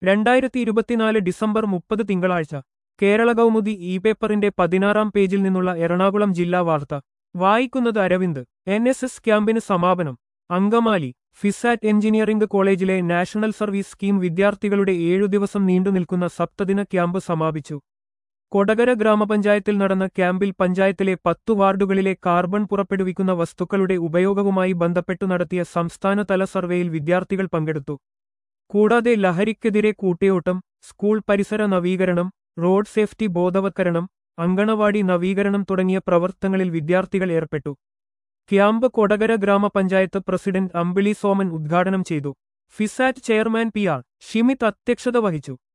രണ്ടായിരത്തി ഇരുപത്തിനാല് ഡിസംബർ മുപ്പത് തിങ്കളാഴ്ച കേരള കൗമുദി ഇ പേപ്പറിന്റെ പതിനാറാം പേജിൽ നിന്നുള്ള എറണാകുളം ജില്ലാ വാർത്ത വായിക്കുന്നത് അരവിന്ദ് എൻ എസ് എസ് ക്യാമ്പിന് സമാപനം അങ്കമാലി ഫിസാറ്റ് എഞ്ചിനീയറിംഗ് കോളേജിലെ നാഷണൽ സർവീസ് സ്കീം വിദ്യാർത്ഥികളുടെ ഏഴു ദിവസം നീണ്ടുനിൽക്കുന്ന സപ്തദിന ക്യാമ്പ് സമാപിച്ചു കൊടകര ഗ്രാമപഞ്ചായത്തിൽ നടന്ന ക്യാമ്പിൽ പഞ്ചായത്തിലെ പത്തു വാർഡുകളിലെ കാർബൺ പുറപ്പെടുവിക്കുന്ന വസ്തുക്കളുടെ ഉപയോഗവുമായി ബന്ധപ്പെട്ടു നടത്തിയ സംസ്ഥാനതല സർവേയിൽ വിദ്യാർത്ഥികൾ പങ്കെടുത്തു കൂടാതെ ലഹരിക്കെതിരെ കൂട്ടിയോട്ടം സ്കൂൾ പരിസര നവീകരണം റോഡ് സേഫ്റ്റി ബോധവത്കരണം അങ്കണവാടി നവീകരണം തുടങ്ങിയ പ്രവർത്തനങ്ങളിൽ വിദ്യാർത്ഥികൾ ഏർപ്പെട്ടു ക്യാമ്പ് കൊടകര ഗ്രാമപഞ്ചായത്ത് പ്രസിഡന്റ് അമ്പിളി സോമൻ ഉദ്ഘാടനം ചെയ്തു FISAT chairman P R Shimith അധ്യക്ഷത വഹിച്ചു